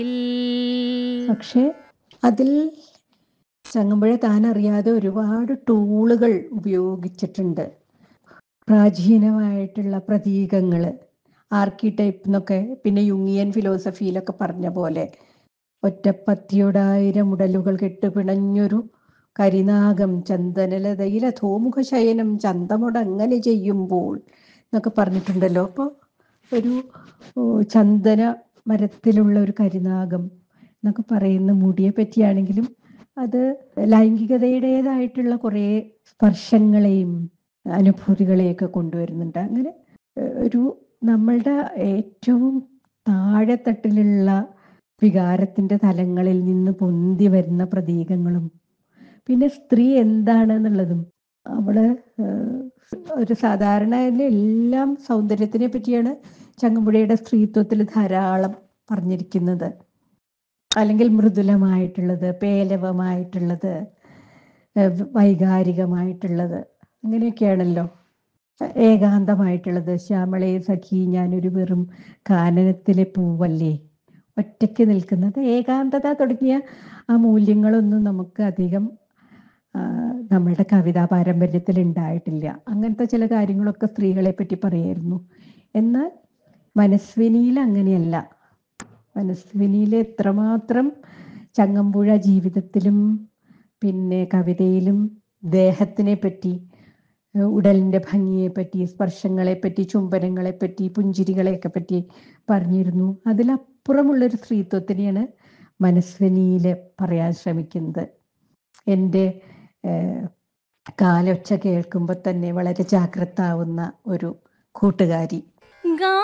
പക്ഷെ അതിൽ ചങ്ങമ്പുഴ താൻ അറിയാതെ ഒരുപാട് ടൂളുകൾ ഉപയോഗിച്ചിട്ടുണ്ട് പ്രാചീനമായിട്ടുള്ള പ്രതീകങ്ങൾ ആർക്കിടൈപ്പ് എന്നൊക്കെ പിന്നെ യുങ്ങിയൻ ഫിലോസഫിയിലൊക്കെ പറഞ്ഞ പോലെ ഒറ്റപ്പത്തിയോടായിരം ഉടലുകൾ കെട്ടുപിണഞ്ഞൊരു കരിനാഗം ചന്ദനലതയില ധോമുഖ ശയനം ചന്തമുടങ്ങനെ ചെയ്യുമ്പോൾ എന്നൊക്കെ പറഞ്ഞിട്ടുണ്ടല്ലോ അപ്പോൾ ഒരു ഓ, ചന്ദന മരത്തിലുള്ള ഒരു കരിനാഗം എന്നൊക്കെ പറയുന്ന മുടിയെ പറ്റിയാണെങ്കിലും അത് ലൈംഗികതയുടേതായിട്ടുള്ള കുറേ സ്പർശങ്ങളെയും അനുഭൂതികളെയൊക്കെ കൊണ്ടുവരുന്നുണ്ട് അങ്ങനെ ഏഹ്, ഒരു നമ്മളുടെ ഏറ്റവും താഴെത്തട്ടിലുള്ള വികാരത്തിന്റെ തലങ്ങളിൽ നിന്ന് പൊന്തി വരുന്ന പ്രതീകങ്ങളും പിന്നെ സ്ത്രീ എന്താണ് എന്നുള്ളതും അവള് ഏഹ്, ഒരു സാധാരണ എല്ലാം സൗന്ദര്യത്തിനെ പറ്റിയാണ് ചങ്ങമ്പുഴയുടെ സ്ത്രീത്വത്തിൽ ധാരാളം പറഞ്ഞിരിക്കുന്നത് അല്ലെങ്കിൽ മൃദുലമായിട്ടുള്ളത് പേലവമായിട്ടുള്ളത് ഏഹ് വൈകാരികമായിട്ടുള്ളത് അങ്ങനെയൊക്കെയാണല്ലോ ഏകാന്തമായിട്ടുള്ളത് ശ്യാമളേ സഖി ഞാനൊരു വെറും കാനനത്തിലെ പൂവല്ലേ ഒറ്റയ്ക്ക് നിൽക്കുന്നത് ഏകാന്തത തുടങ്ങിയ ആ മൂല്യങ്ങളൊന്നും നമുക്ക് അധികം ആ, നമ്മളുടെ കവിതാ പാരമ്പര്യത്തിൽ ഉണ്ടായിട്ടില്ല അങ്ങനത്തെ ചില കാര്യങ്ങളൊക്കെ സ്ത്രീകളെ പറ്റി പറയായിരുന്നു എന്നാൽ മനസ്വിനിയിൽ അങ്ങനെയല്ല മനസ്വിനിയിൽ എത്രമാത്രം ചങ്ങമ്പുഴ ജീവിതത്തിലും പിന്നെ കവിതയിലും ദേഹത്തിനെ പറ്റി ഏഹ് ഉടലിന്റെ ഭംഗിയെ പറ്റി സ്പർശങ്ങളെ പറ്റി ചുംബനങ്ങളെ പറ്റി പുഞ്ചിരികളെയൊക്കെ പറ്റി പറഞ്ഞിരുന്നു അതിലപ്പുറമുള്ളൊരു സ്ത്രീത്വത്തിനെയാണ് മനസ്വിനിയിൽ പറയാൻ ശ്രമിക്കുന്നത് എൻ്റെ ഏഹ്, കാലൊച്ച കേൾക്കുമ്പോൾ തന്നെ വളരെ ജാഗ്രത ആവുന്ന ഒരു കൂട്ടുകാരി